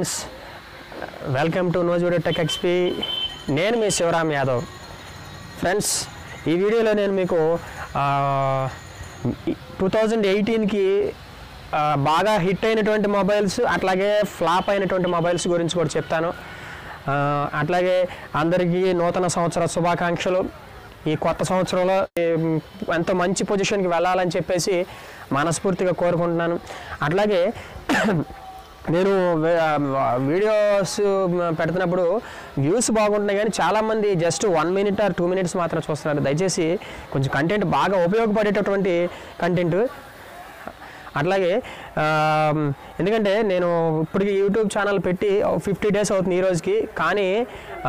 Friends welcome to నోజ్ video tech XP నేను మీ శివరామ్ యాదవ్ ఫ్రెండ్స్ ఈ వీడియోలో నేను మీకు టూ థౌజండ్ ఎయిటీన్కి బాగా హిట్ అయినటువంటి మొబైల్స్ అట్లాగే ఫ్లాప్ అయినటువంటి మొబైల్స్ గురించి కూడా చెప్తాను ఆ, అట్లాగే అందరికీ నూతన సంవత్సర శుభాకాంక్షలు ఈ కొత్త సంవత్సరంలో ఏం, ఎంతో మంచి పొజిషన్కి వెళ్ళాలని చెప్పేసి మనస్ఫూర్తిగా కోరుకుంటున్నాను అట్లాగే నేను వే- ఆ, వీడియోస్ పెడుతున్నప్పుడు వ్యూస్ బాగుంటున్నాయి కానీ చాలామంది just one minute or two minutes మాత్రం చూస్తున్నారు దయచేసి కొంచెం కంటెంట్ బాగా ఉపయోగపడేటటువంటి కంటెంట్ అట్లాగే ఆ, ఎందుకంటే నేను ఇప్పటికి యూట్యూబ్ ఛానల్ పెట్టి ఫిఫ్టీ డేస్ అవుతుంది ఈ రోజుకి కానీ ఆ,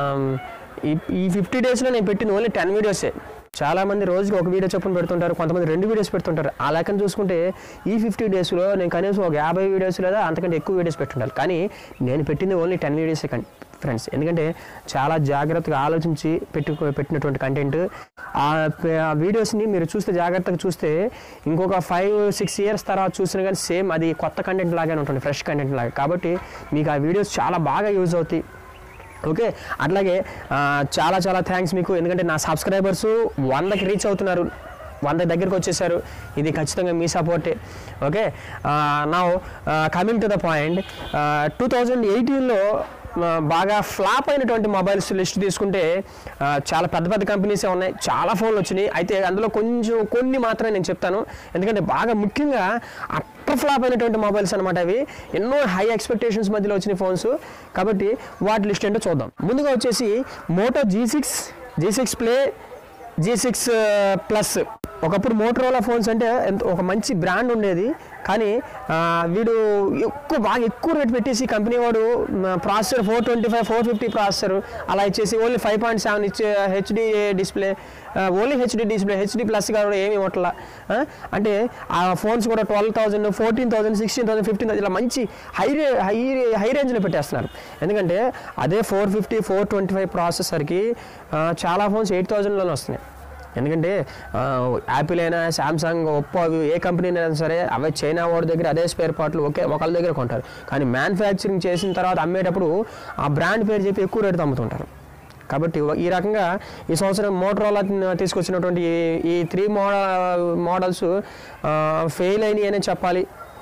ఈ ఈ ఫిఫ్టీ డేస్లో నేను పెట్టింది ఓన్లీ టెన్ వీడియోసే చాలామంది రోజుకి ఒక వీడియో చొప్పున పెడుతుంటారు కొంతమంది రెండు వీడియోస్ పెడుతుంటారు ఆ లెక్కన చూసుకుంటే ఈ ఫిఫ్టీ డేస్లో నేను కనీసం ఒక యాభై వీడియోస్ లేదా అంతకంటే ఎక్కువ వీడియోస్ పెట్టుండాలి కానీ నేను పెట్టింది ఓన్లీ టెన్ వీడియోసే కండి ఫ్రెండ్స్ ఎందుకంటే చాలా జాగ్రత్తగా ఆలోచించి పెట్టు పెట్టినటువంటి కంటెంట్ ఆ ప- ఆ వీడియోస్ని మీరు చూస్తే జాగ్రత్తగా చూస్తే ఇంకొక ఫైవ్ సిక్స్ ఇయర్స్ తర్వాత చూసినా కానీ సేమ్ అది కొత్త కంటెంట్ లాగానే ఉంటుంది ఫ్రెష్ కంటెంట్ లాగా కాబట్టి మీకు ఆ వీడియోస్ చాలా బాగా యూజ్ అవుతాయి ఓకే అట్లాగే ఆ, చాలా చాలా థ్యాంక్స్ మీకు ఎందుకంటే నా సబ్స్క్రైబర్స్ వందకి రీచ్ అవుతున్నారు వంద దగ్గరికి వచ్చేసారు ఇది ఖచ్చితంగా మీ సపోర్టే ఓకే నా coming to the point two thousand ఎయిటీన్లో బాగా ఫ్లాప్ అయినటువంటి మొబైల్స్ లిస్ట్ తీసుకుంటే ఆ, చాలా పెద్ద పెద్ద కంపెనీసే ఉన్నాయి చాలా ఫోన్లు వచ్చినాయి అయితే అందులో కొంచెం కొన్ని మాత్రమే నేను చెప్తాను ఎందుకంటే బాగా ముఖ్యంగా అట్టర్ ఫ్లాప్ అయినటువంటి మొబైల్స్ అనమాట అవి ఎన్నో హై ఎక్స్పెక్టేషన్స్ మధ్యలో వచ్చిన ఫోన్స్ కాబట్టి వాటి లిస్ట్ ఏంటో చూద్దాం ముందుగా వచ్చేసి Moto G six G six play G six plus ఒకప్పుడు మోటరోలా ఫోన్స్ అంటే ఎంత ఒక మంచి బ్రాండ్ ఉండేది కానీ ఆ, వీడు ఎక్కువ బాగా ఎక్కువ రేట్ పెట్టేసి కంపెనీ వాడు processor four twenty five four fifty processor అలా ఇచ్చేసి ఓన్లీ ఫైవ్ పాయింట్ సెవెన్ ఇచ్చే HD display only HD display HD plus కూడా ఏమి ఇవ్వట్లా ఆ, అంటే ఆ ఫోన్స్ కూడా twelve thousand fourteen thousand sixteen thousand fifteen thousand ఇలా మంచి హై రే హై హై రేంజ్లో పెట్టేస్తున్నారు ఎందుకంటే అదే four fifty four twenty five ప్రాసెసర్కి చాలా ఫోన్స్ ఎయిట్ థౌజండ్లోనే వస్తున్నాయి ఎందుకంటే ఆ, యాపిల్ అయినా శాంసంగ్ ఒప్పో అవి ఏ కంపెనీ అయినా సరే అవే చైనా వాడి దగ్గర అదే స్పేర్ పార్ట్లు ఒకే ఒకళ్ళ దగ్గర కొంటారు కానీ మ్యానుఫ్యాక్చరింగ్ చేసిన తర్వాత అమ్మేటప్పుడు ఆ బ్రాండ్ పేరు చెప్పి ఎక్కువ రేటు అమ్ముతుంటారు కాబట్టి ఈ రకంగా ఈ సంవత్సరం మోటరోలా తీసుకొచ్చినటువంటి ఈ- ఈ త్రీ మోడల్ మోడల్స్ ఫెయిల్ అయినాయి అనే చెప్పాలి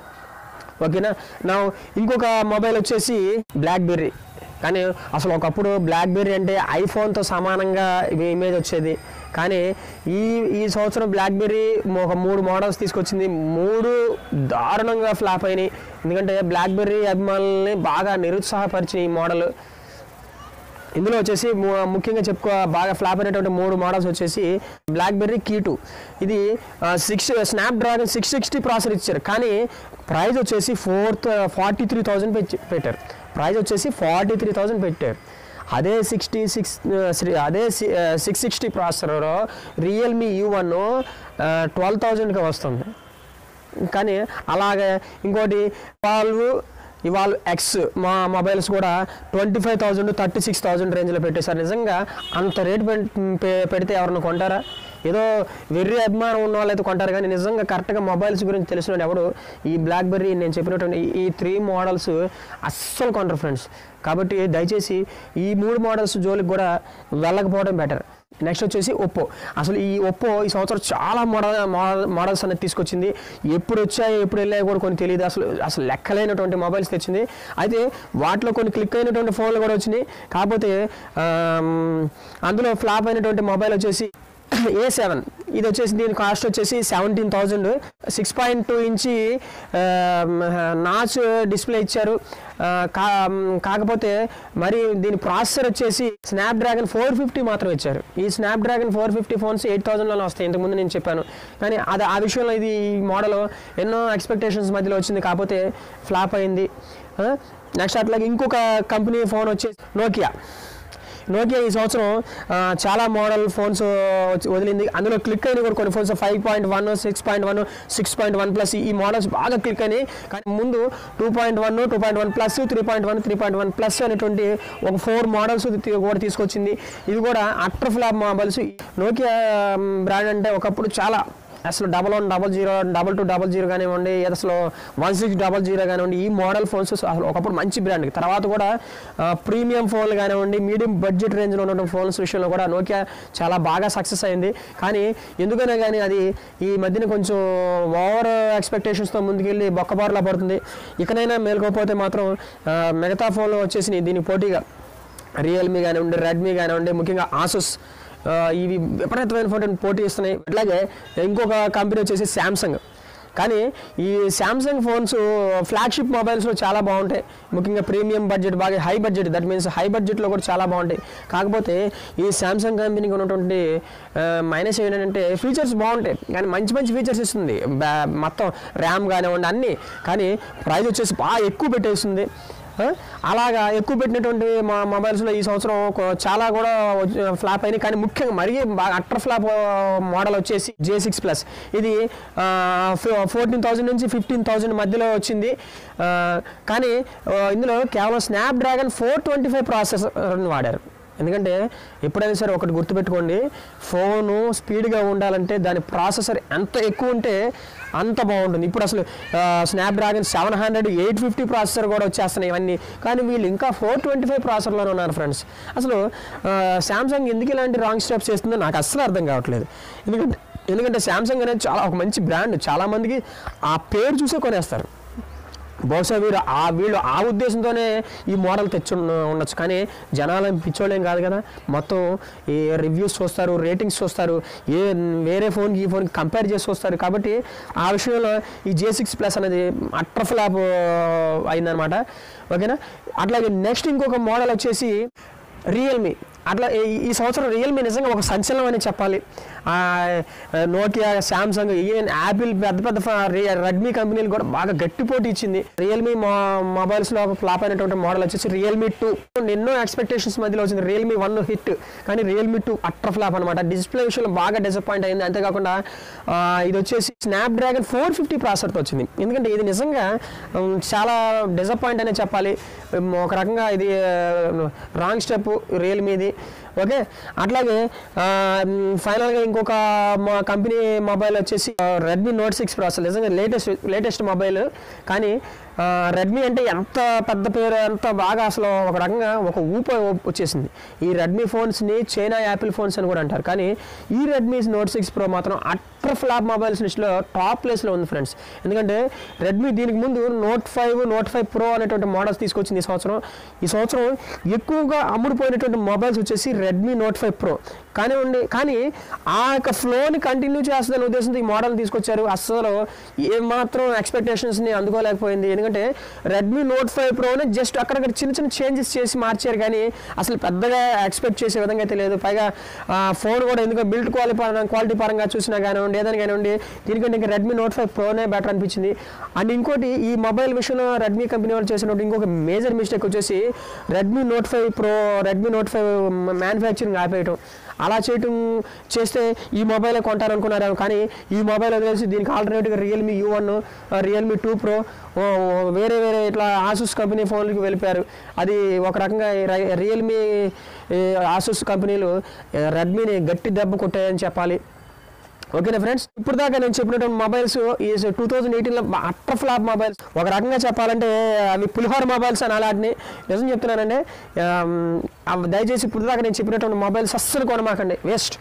ఓకేనా నా ఇంకొక మొబైల్ వచ్చేసి బ్లాక్ బెర్రీ కానీ అసలు ఒకప్పుడు బ్లాక్ బెర్రీ అంటే ఐఫోన్తో సమానంగా ఇవి ఇమేజ్ వచ్చేది కానీ ఈ ఈ సంవత్సరం బ్లాక్ బెర్రీ ఒక మూడు మోడల్స్ తీసుకొచ్చింది మూడు దారుణంగా ఫ్లాప్ అయినాయి ఎందుకంటే బ్లాక్ బెర్రీ అభిమానుల్ని బాగా నిరుత్సాహపరిచిన ఈ మోడల్ ఇందులో వచ్చేసి ము- ముఖ్యంగా చెప్పుకో బాగా ఫ్లాప్ అయినటువంటి మూడు మోడల్స్ వచ్చేసి బ్లాక్ బెర్రీ కీ టూ ఇది six Snapdragon six sixty processor ఇచ్చారు కానీ ప్రైస్ వచ్చేసి ఫోర్త్ ఫార్టీ త్రీ థౌజండ్ పెట్టారు ప్రైస్ వచ్చేసి ఫార్టీ త్రీ థౌజండ్ పెట్టారు అదే సిక్స్టీ సిక్స్ అదే six sixty processor Realme U one twelve థౌజండ్కి వస్తుంది కానీ అలాగే ఇంకోటి వాళ్ళు ఇవాళ ఎక్స్ మా మొబైల్స్ కూడా twenty five thousand thirty six thousand రేంజ్లో పెట్టేశారు నిజంగా అంత రేట్ పెడితే ఎవరిని కొంటారా ఏదో వెర్రి అభిమానం ఉన్న వాళ్ళు అయితే కొంటారు కానీ నిజంగా కరెక్ట్గా మొబైల్స్ గురించి తెలిసిన ఎవడు ఈ బ్లాక్ బెర్రీ నేను చెప్పినటువంటి ఈ- ఈ త్రీ మోడల్స్ అస్సలు కొంటారు ఫ్రెండ్స్ కాబట్టి దయచేసి ఈ మూడు మోడల్స్ జోలికి కూడా వెళ్ళకపోవడం బెటర్ నెక్స్ట్ వచ్చేసి ఒప్పో అసలు ఈ ఒప్పో ఈ సంవత్సరం చాలా మోడల్ మోడల్ మోడల్స్ అనేది తీసుకొచ్చింది ఎప్పుడు వచ్చాయో ఎప్పుడు వెళ్ళాయో కూడా కొన్ని తెలియదు అసలు అసలు లెక్కలేనటువంటి మొబైల్స్ తెచ్చింది అయితే వాటిలో కొన్ని క్లిక్ అయినటువంటి ఫోన్లు కూడా వచ్చినాయి కాకపోతే ఆమ్, అందులో ఫ్లాప్ అయినటువంటి మొబైల్ వచ్చేసి ఏ సెవెన్ ఇది వచ్చేసి దీని కాస్ట్ వచ్చేసి seventeen thousand six point two inch notch display ఇచ్చారు ఆ, కా కాకపోతే మరి దీని ప్రాసెసర్ వచ్చేసి స్నాప్ డ్రాగన్ ఫోర్ ఫిఫ్టీ మాత్రం ఇచ్చారు ఈ Snapdragon four fifty phones eight థౌసండ్లోనే వస్తాయి ఇంతకుముందు నేను చెప్పాను కానీ అది ఆ విషయంలో ఇది ఈ మోడల్ ఎన్నో ఎక్స్పెక్టేషన్స్ మధ్యలో వచ్చింది కాకపోతే ఫ్లాప్ అయింది నెక్స్ట్ అట్లాగే ఇంకొక కంపెనీ ఫోన్ వచ్చేసి నోకియా నోకియా ఈ సంవత్సరం ఆ, చాలా మోడల్ ఫోన్స్ వచ్చి- వదిలింది అందులో క్లిక్ అయిన కూడా కొన్ని phones five point one six point one six point one plus ఈ మోడల్స్ బాగా క్లిక్ అయినాయి కానీ ముందు two point one two point one plus three point one three point one plus అనేటువంటి ఒక ఫోర్ మోడల్స్ కూడా తీసుకొచ్చింది ఇది కూడా utter flop mobiles Nokia brand అంటే ఒకప్పుడు చాలా అసలు double one double zero double two double zero కానివ్వండి అసలు వన్ సిక్స్ డబల్ జీరో కానివ్వండి ఈ మోడల్ ఫోన్స్ అసలు ఒకప్పుడు మంచి బ్రాండ్ తర్వాత కూడా ప్రీమియం ఫోన్లు కానివ్వండి మీడియం బడ్జెట్ రేంజ్లో ఉన్న ఫోన్స్ విషయంలో కూడా నోకియా చాలా బాగా సక్సెస్ అయింది కానీ ఎందుకైనా కానీ అది ఈ మధ్యన కొంచెం ఓవర్ ఎక్స్పెక్టేషన్స్తో ముందుకెళ్ళి బొక్కబారులా పడుతుంది ఇకనైనా మేలుకోకపోతే మాత్రం ఆ, మిగతా ఫోన్లు వచ్చేసి దీనికి పోటీగా రియల్మీ కానివ్వండి రెడ్మీ కానివ్వండి ముఖ్యంగా ఆసుస్ ఇవి విపరీతమైన ఫోటో పోటీ ఇస్తున్నాయి అట్లాగే ఇంకొక కంపెనీ వచ్చేసి శాంసంగ్ కానీ ఈ శాంసంగ్ ఫోన్స్ ఫ్లాగ్షిప్ మొబైల్స్లో చాలా బాగుంటాయి ముఖ్యంగా ప్రీమియం బడ్జెట్ బాగా high budget that means high బడ్జెట్లో కూడా చాలా బాగుంటాయి కాకపోతే ఈ శాంసంగ్ కంపెనీకి ఉన్నటువంటి మైనస్ ఏంటంటే ఫీచర్స్ బాగుంటాయి కానీ మంచి మంచి ఫీచర్స్ ఇస్తుంది బ్యా- మొత్తం ర్యామ్ కానివ్వండి అన్నీ కానీ ప్రైస్ వచ్చేసి బాగా ఎక్కువ పెట్టేస్తుంది ఆ? అలాగా ఎక్కువ పెట్టినటువంటి మా మొబైల్స్లో ఈ సంవత్సరం కొ- చాలా కూడా ఫ్లాప్ అయినాయి కానీ ముఖ్యంగా మరీ బాగా అట్టర్ ఫ్లాప్ మోడల్ వచ్చేసి జే సిక్స్ ప్లస్ ఇది ఫోర్టీన్ థౌజండ్ నుంచి ఫిఫ్టీన్ థౌజండ్ మధ్యలో వచ్చింది ఆ, కానీ ఆ, ఇందులో కేవలం Snapdragon four twenty five ప్రాసెసర్ని వాడారు ఎందుకంటే ఎప్పుడైనా సరే ఒకటి గుర్తుపెట్టుకోండి ఫోను స్పీడ్గా ఉండాలంటే దాని ప్రాసెసర్ ఎంత ఎక్కువ ఉంటే అంత బాగుంటుంది ఇప్పుడు అసలు Snapdragon seven hundred eight fifty processor కూడా వచ్చేస్తున్నాయి ఇవన్నీ కానీ వీళ్ళు ఇంకా ఫోర్ ట్వంటీ ఫైవ్ ప్రాసెసర్లోనే ఉన్నారు ఫ్రెండ్స్ అసలు శాంసంగ్ ఎందుకు ఇలాంటి రాంగ్ స్టెప్స్ చేస్తుందో నాకు అస్సలు అర్థం కావట్లేదు ఎందుకంటే ఎందుకంటే శాంసంగ్ అనేది చాలా ఒక మంచి బ్రాండ్ చాలామందికి ఆ పేరు చూసే కొనేస్తారు బహుశా వీరు ఆ వీళ్ళు ఆ ఉద్దేశంతోనే ఈ మోడల్ తెచ్చి ఉన్న- ఉండొచ్చు కానీ జనాలు పిచ్చోళ్ళేం కాదు కదా మొత్తం ఈ రివ్యూస్ చూస్తారు రేటింగ్స్ చూస్తారు ఏ వేరే ఫోన్కి ఈ ఫోన్కి కంపేర్ చేసి చూస్తారు కాబట్టి ఆ విషయంలో ఈ జే సిక్స్ ప్లస్ అనేది అట్టర్ ఫ్లాప్ అయిందనమాట ఓకేనా అట్లాగే నెక్స్ట్ ఇంకొక మోడల్ వచ్చేసి రియల్మీ అట్లా ఈ- ఈ సంవత్సరం రియల్మీ నిజంగా ఒక సంచలనం అని చెప్పాలి ఆ, నోకియా శాంసంగ్ ఈవెన్ యాపిల్ పెద్ద పెద్ద రెడ్మీ కంపెనీలు కూడా బాగా గట్టి పోటీ ఇచ్చింది రియల్మీ మొబైల్స్లో ఫ్లాప్ అయినటువంటి మోడల్ వచ్చేసి రియల్మీ టూ ఎన్నో ఎక్స్పెక్టేషన్స్ మధ్యలో వచ్చింది రియల్మీ వన్ హిట్ కానీ రియల్మీ టూ అట్టర్ ఫ్లాప్ అనమాట డిస్ప్లే విషయంలో బాగా డిసప్పాయింట్ అయింది అంతేకాకుండా ఆ, ఇది వచ్చేసి స్నాప్ డ్రాగన్ ఫోర్ ఫిఫ్టీ ప్రాసెసర్తో వచ్చింది ఎందుకంటే ఇది నిజంగా ఉమ్, చాలా డిసప్పాయింట్ అనే చెప్పాలి ఉమ్, ఒక రకంగా ఇది రాంగ్ స్టెప్ రియల్మీది ఓకే అట్లాగే ఫైనల్గా ఇంకొక మా కంపెనీ మొబైల్ వచ్చేసి రెడ్మీ నోట్ సిక్స్ ప్రాసెసర్ నిజంగా లేటెస్ట్ లేటెస్ట్ మొబైల్ కానీ రెడ్మీ అంటే ఎంత పెద్ద పేరు ఎంత బాగా అసలు ఒక రకంగా ఒక ఊప వచ్చేసింది ఈ రెడ్మీ ఫోన్స్ని చైనా యాపిల్ ఫోన్స్ అని కూడా అంటారు కానీ ఈ రెడ్మీ నోట్ సిక్స్ ప్రో మాత్రం అట్టర్ ఫ్లాప్ మొబైల్స్ లిస్ట్లో టాప్ ప్లేస్లో ఉంది ఫ్రెండ్స్ ఎందుకంటే రెడ్మీ దీనికి ముందు note five note five pro అనేటువంటి మోడల్స్ తీసుకొచ్చింది ఈ సంవత్సరం ఈ సంవత్సరం ఎక్కువగా అమ్ముడుపోయినటువంటి మొబైల్స్ వచ్చేసి రెడ్మీ నోట్ ఫైవ్ ప్రో కానివ్వండి కానీ ఆ యొక్క ఫ్లోని కంటిన్యూ చేస్తుందనే ఉద్దేశంతో ఈ మోడల్ తీసుకొచ్చారు అస్సలు ఏమాత్రం ఎక్స్పెక్టేషన్స్ని అందుకోలేకపోయింది ఎందుకంటే రెడ్మీ నోట్ ఫైవ్ ప్రోని జస్ట్ అక్కడక్కడ చిన్న చిన్న చేంజెస్ చేసి మార్చారు కానీ అసలు పెద్దగా ఎక్స్పెక్ట్ చేసే విధంగా అయితే లేదు పైగా ఫోన్ కూడా ఎందుకో బిల్డ్ క్వాలిటీ పరంగా క్వాలిటీ పరంగా చూసినా కానివ్వండి ఏదైనా కానివ్వండి దీనికంటే ఇంకా రెడ్మీ నోట్ ఫైవ్ ప్రోనే బెటర్ అనిపించింది అండ్ ఇంకోటి ఈ మొబైల్ విషయంలో రెడ్మీ కంపెనీ వాళ్ళు చేసినట్టు ఇంకొక మేజర్ మిస్టేక్ వచ్చేసి Redmi note five pro Redmi note five manufacturing ఆపేయటం అలా చేయటం చేస్తే ఈ మొబైల్ కొంటారనుకున్నారు కానీ ఈ మొబైల్ వదిలేసి దీనికి ఆల్టర్నేట్గా Realme U one Realme two pro వేరే వేరే ఇట్లా ఆసూస్ కంపెనీ ఫోన్లకి వెళ్ళిపోయారు అది ఒక రకంగా రియల్మీ ఆసూస్ కంపెనీలు రెడ్మీని గట్టి దెబ్బ కొట్టాయని చెప్పాలి ఓకేనా ఫ్రెండ్స్ ఇప్పుడు దాకా నేను చెప్పినటువంటి మొబైల్స్ ఈ టూ థౌజండ్ ఎయిటీన్లో అట్టర్ ఫ్లాప్ మొబైల్స్ ఒక రకంగా చెప్పాలంటే అవి పులిహోర మొబైల్స్ అని అలాంటిని నిజం చెప్తున్నానండి ఆమ్, అవి దయచేసి ఇప్పుడు దాకా నేను చెప్పినటువంటి మొబైల్స్ అస్సలు కొనమాకండి వేస్ట్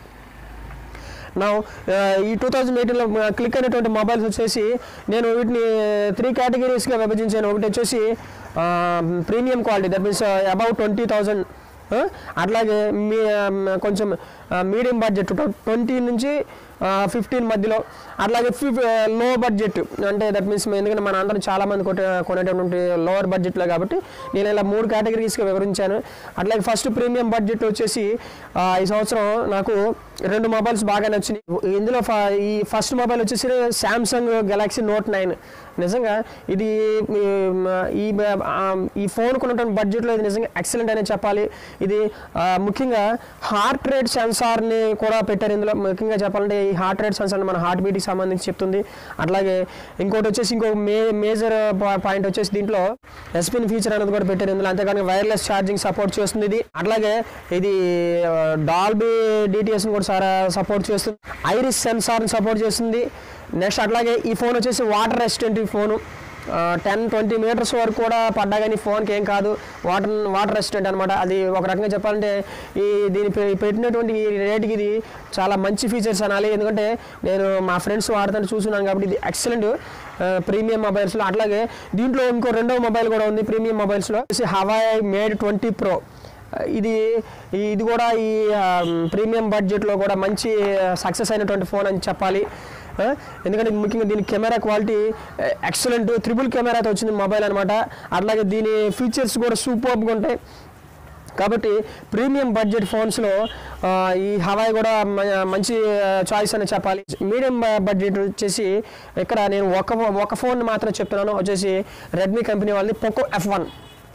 నా ఈ టూ థౌజండ్ ఎయిటీన్లో క్లిక్ అయినటువంటి మొబైల్స్ వచ్చేసి నేను వీటిని త్రీ కేటగిరీస్గా విభజించాను ఒకటి వచ్చేసి premium quality that means about twenty thousand అట్లాగే మీ ఆ, కొంచెం మీడియం బడ్జెట్ ట్వంటీ నుంచి ఫిఫ్టీన్ మధ్యలో అట్లాగే ఫిఫ్ లో బడ్జెట్ అంటే దట్ మీన్స్ ఎందుకంటే మన అందరం చాలా మంది కొట్టే కొనేటటువంటి లోవర్ బడ్జెట్లో కాబట్టి నేను ఇలా మూడు కేటగిరీస్గా వివరించాను అట్లాగే ఫస్ట్ ప్రీమియం బడ్జెట్ వచ్చేసి ఆ, ఈ సంవత్సరం నాకు రెండు మొబైల్స్ బాగా నచ్చినాయి ఇందులో ఫ- ఈ ఫస్ట్ మొబైల్ వచ్చేసి శాంసంగ్ గెలాక్సీ నోట్ నైన్ నిజంగా ఇది ఉమ్, ఈ బ- ఆ, ఈ ఫోన్ కొన్నటువంటి బడ్జెట్లో ఇది నిజంగా ఎక్సలెంట్ అనే చెప్పాలి ఇది ఆ, ముఖ్యంగా హార్ట్ రేట్ సెన్సార్ని కూడా పెట్టారు ఇందులో ముఖ్యంగా చెప్పాలంటే ఈ హార్ట్ రేట్ సెన్సార్ మన హార్ట్ బీట్కి సంబంధించి చెప్తుంది అట్లాగే ఇంకోటి వచ్చేసి ఇంకో మే మేజర్ పాయింట్ వచ్చేసి దీంట్లో ఎస్పిన్ ఫీచర్ అనేది కూడా పెట్టారు ఇందులో అంతేకాని వైర్లెస్ ఛార్జింగ్ సపోర్ట్ చేస్తుంది ఇది అట్లాగే ఇది డాల్బీ డిటిఎస్ కూడా సారా సపోర్ట్ చేస్తుంది ఐరిస్ సెన్సార్ని సపోర్ట్ చేస్తుంది నెక్స్ట్ అట్లాగే ఈ ఫోన్ వచ్చేసి వాటర్ రెసిస్టెంట్ ఈ ఫోను టెన్ ట్వంటీ మీటర్స్ వరకు కూడా పడ్డా కానీ ఫోన్కి ఏం కాదు వాటర్ వాటర్ రెసిస్టెంట్ అనమాట అది ఒక రకంగా చెప్పాలంటే ఈ దీని పె- పెట్టినటువంటి ఈ రేట్కి ఇది చాలా మంచి ఫీచర్స్ అనాలి ఎందుకంటే నేను మా ఫ్రెండ్స్ వాడుతుంటే చూస్తున్నాను కాబట్టి ఇది ఎక్సలెంట్ ప్రీమియం మొబైల్స్లో అట్లాగే దీంట్లో ఇంకో రెండో మొబైల్ కూడా ఉంది ప్రీమియం మొబైల్స్లో హవాయ్ మేడ్ ట్వంటీ ప్రో ఇది ఇది కూడా ఈ ప్రీమియం బడ్జెట్లో కూడా మంచి సక్సెస్ అయినటువంటి ఫోన్ అని చెప్పాలి ఆ, ఎందుకంటే ముఖ్యంగా దీని కెమెరా క్వాలిటీ ఎక్సలెంట్ త్రిబుల్ కెమెరాతో వచ్చింది మొబైల్ అనమాట అట్లాగే దీని ఫీచర్స్ కూడా సూపర్గా ఉంటాయి కాబట్టి ప్రీమియం బడ్జెట్ ఫోన్స్లో ఆ, ఈ హవాయ్ కూడా మ- మంచి చాయిస్ అని చెప్పాలి మీడియం బడ్జెట్ వచ్చేసి ఇక్కడ నేను ఒక ఒక ఫోన్ మాత్రం చెప్తున్నాను వచ్చేసి రెడ్మీ కంపెనీ వాళ్ళది పోకో ఎఫ్ వన్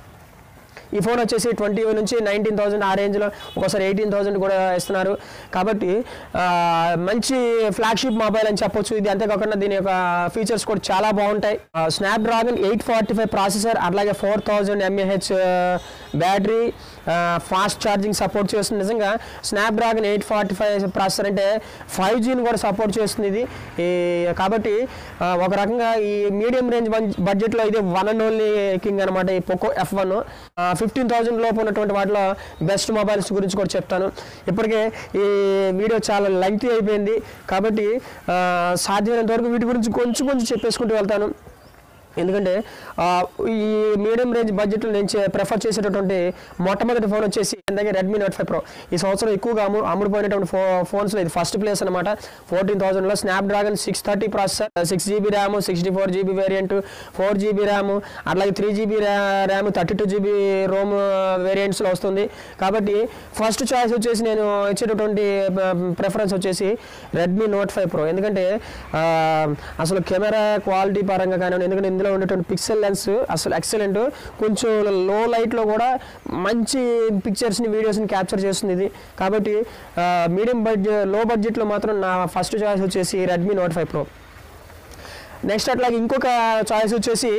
ఈ ఫోన్ వచ్చేసి ట్వంటీ నుంచి నైన్టీన్ థౌసండ్ ఆ రేంజ్లో ఒకసారి ఎయిటీన్ థౌసండ్ కూడా ఇస్తున్నారు కాబట్టి ఆ, మంచి ఫ్లాగ్షిప్ మొబైల్ అని చెప్పొచ్చు ఇది అంతేకాకుండా దీని యొక్క ఫీచర్స్ కూడా చాలా బాగుంటాయి Snapdragon eight forty five processor అట్లాగే four thousand mAh battery fast charging support చేస్తుంది నిజంగా Snapdragon eight forty five processor అంటే ఫైవ్ జీని కూడా సపోర్ట్ చేస్తుంది ఇది ఈ కాబట్టి ఆ, ఒక రకంగా ఈ మీడియం రేంజ్ బడ్జెట్లో ఇది వన్ అండ్ ఓన్లీ కింగ్ అనమాట ఈ Poco F one fifteen thousand లోపు ఉన్నటువంటి వాటిలో బెస్ట్ మొబైల్స్ గురించి కూడా చెప్తాను ఇప్పటికే ఈ వీడియో చాలా లెంగ్తీ అయిపోయింది కాబట్టి ఆ, సాధ్యమైనంత వరకు వీటి గురించి కొంచెం కొంచెం చెప్పేసుకుంటూ వెళ్తాను ఎందుకంటే ఆ, ఈ మీడియం రేంజ్ బడ్జెట్లో నేను చే- ప్రిఫర్ చేసేటటువంటి మొట్టమొదటి ఫోన్ వచ్చేసి అలాగే రెడ్మీ నోట్ ఫైవ్ ప్రో ఈ సంవత్సరం ఎక్కువగా అమ్ము అమ్ముడుపోయినటువంటి ఫో ఫోన్స్లో ఇది ఫస్ట్ ప్లేస్ అనమాట ఫోర్టీన్ థౌసండ్లో Snapdragon six thirty processor six GB RAM sixty four GB variant four GB RAM అట్లాగే three GB RAM thirty two GB ROM వేరియంట్స్లో వస్తుంది కాబట్టి ఫస్ట్ చాయిస్ వచ్చేసి నేను ఇచ్చేటటువంటి ప్రిఫరెన్స్ వచ్చేసి రెడ్మీ నోట్ ఫైవ్ ప్రో ఎందుకంటే ఆ, అసలు కెమెరా క్వాలిటీ పరంగా కానివ్వండి ఎందుకంటే ఇందులో ఉండేటువంటి పిక్సెల్ లెన్స్ అసలు ఎక్సలెంట్ కొంచెం లో లైట్లో కూడా మంచి పిక్చర్స్ని వీడియోస్ని క్యాప్చర్ చేస్తుంది ఇది కాబట్టి మీడియం బడ్జెట్ లో బడ్జెట్లో మాత్రం నా ఫస్ట్ చాయిస్ వచ్చేసి Redmi note five Pro next అట్లాగే ఇంకొక చాయిస్ వచ్చేసి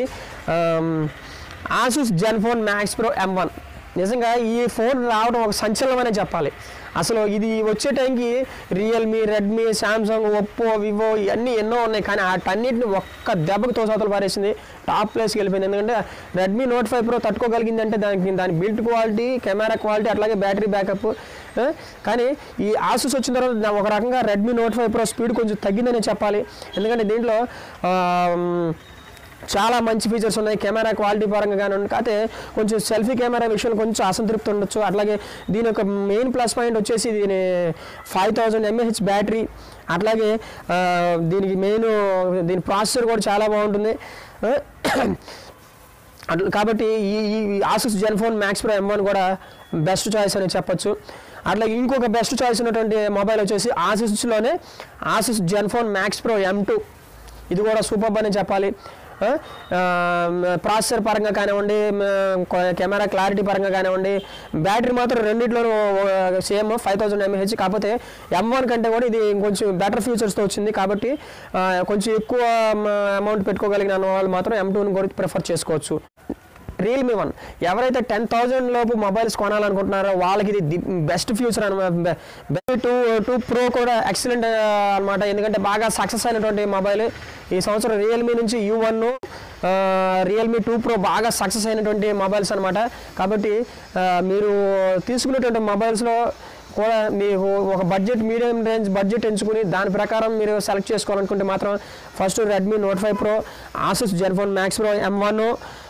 Asus ZenFone Max Pro M one నిజంగా ఈ ఫోన్ రావడం ఒక సంచలనమనే చెప్పాలి అసలు ఇది వచ్చే టైంకి Realme Redmi Samsung Oppo Vivo ఇవన్నీ ఎన్నో ఉన్నాయి కానీ వాటన్నిటిని ఒక్క దెబ్బకు తోసాతలు పారేసింది టాప్ ప్లేస్కి వెళ్ళిపోయింది ఎందుకంటే రెడ్మీ నోట్ ఫైవ్ ప్రో తట్టుకోగలిగింది అంటే దానికి దాని బిల్ట్ క్వాలిటీ కెమెరా క్వాలిటీ అట్లాగే బ్యాటరీ బ్యాకప్ కానీ ఈ ఆసూస్ వచ్చిన తర్వాత దా- ఒక రకంగా Redmi note five Pro speed కొంచెం తగ్గిందనే చెప్పాలి ఎందుకంటే దీంట్లో ఆ, చాలా మంచి ఫీచర్స్ ఉన్నాయి కెమెరా క్వాలిటీ పరంగా కానీ కాకపోతే కొంచెం సెల్ఫీ కెమెరా విషయంలో కొంచెం అసంతృప్తి ఉండొచ్చు అట్లాగే దీని యొక్క మెయిన్ ప్లస్ పాయింట్ వచ్చేసి దీని ఫైవ్ థౌజండ్ ఎంఏహెచ్ బ్యాటరీ అట్లాగే ఆ, దీనికి మెయిన్ దీని ప్రాసెసర్ కూడా చాలా బాగుంటుంది ఆ, అట్లా కాబట్టి ఈ ఈ Asus ZenFone Max Pro M one కూడా బెస్ట్ చాయిస్ అని చెప్పొచ్చు అట్లా ఇంకొక బెస్ట్ చాయిస్ ఉన్నటువంటి మొబైల్ వచ్చేసి ఆసూస్లోనే Asus ZenFone Max Pro M two ఇది కూడా సూపర్ అని చెప్పాలి ఆ, ఆ, ప్రాసెసర్ పరంగా కానివ్వండి మ, కొ- కెమెరా క్లారిటీ పరంగా కానివ్వండి బ్యాటరీ మాత్రం రెండిట్లోనూ సేమ్ ఫైవ్ థౌసండ్ ఎంఏహెచ్ కాకపోతే ఎం వన్ కంటే కూడా ఇది కొంచెం బెటర్ ఫీచర్స్తో వచ్చింది కాబట్టి ఆ, కొంచెం ఎక్కువ అమౌంట్ పెట్టుకోగలిగిన వాళ్ళు మాత్రం ఎం టూని కూడా ప్రిఫర్ చేసుకోవచ్చు రియల్మీ వన్ ఎవరైతే టెన్ థౌజండ్ లోపు మొబైల్స్ కొనాలనుకుంటున్నారో వాళ్ళకి ఇది బెస్ట్ ఫ్యూచర్ అనమాట టూ టూ ప్రో కూడా ఎక్సలెంట్ అనమాట ఎందుకంటే బాగా సక్సెస్ అయినటువంటి మొబైల్ ఈ సంవత్సరం రియల్మీ నుంచి U one Realme two Pro బాగా సక్సెస్ అయినటువంటి మొబైల్స్ అనమాట కాబట్టి ఆ, మీరు తీసుకునేటువంటి మొబైల్స్లో కూడా మీకు ఒక బడ్జెట్ మీడియం రేంజ్ బడ్జెట్ ఎంచుకుని దాని ప్రకారం మీరు సెలెక్ట్ చేసుకోవాలనుకుంటే మాత్రం first Redmi note five Pro Asus ZenFone Max Pro M one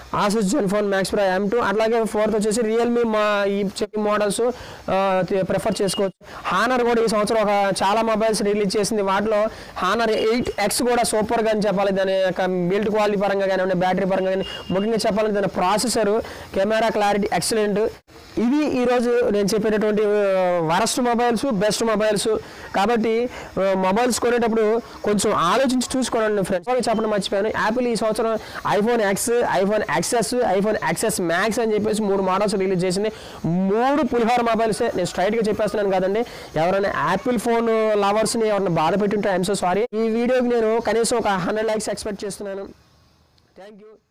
Asus ZenFone Max Pro M two అట్లాగే ఫోర్త్ వచ్చేసి రియల్మీ మా ఈ చెప్పి మోడల్స్ ప్రిఫర్ చేసుకోవచ్చు హానర్ కూడా ఈ సంవత్సరం ఒక చాలా మొబైల్స్ రిలీజ్ చేసింది వాటిలో హానర్ ఎయిట్ ఎక్స్ కూడా సూపర్గా అని చెప్పాలి దాని యొక్క బిల్డ్ క్వాలిటీ పరంగా కానివ్వండి బ్యాటరీ పరంగా కానీ ముఖ్యంగా చెప్పాలంటే దాని ప్రాసెసర్ కెమెరా క్లారిటీ ఎక్సలెంట్ ఇవి ఈరోజు నేను చెప్పేటటువంటి వరస్ట్ మొబైల్స్ బెస్ట్ మొబైల్స్ కాబట్టి మొబైల్స్ కొనేటప్పుడు కొంచెం ఆలోచించి చూసుకోండి ఫ్రెండ్స్ చెప్పడం మర్చిపోయాను యాపిల్ ఈ సంవత్సరం iPhone X iPhone XS iPhone XS Max అని చెప్పేసి మూడు మోడల్స్ రిలీజ్ చేసింది మూడు పులిహోర మొబైల్సే నేను స్ట్రైట్గా చెప్పేస్తున్నాను కదండి ఎవరైనా యాపిల్ ఫోన్ లవర్స్ని ఎవరైనా బాధ పెట్టుంటే ఐఎమ్ సో సారీ ఈ వీడియోకి నేను కనీసం ఒక హండ్రెడ్ లైక్స్ ఎక్స్పెక్ట్ చేస్తున్నాను థ్యాంక్ యూ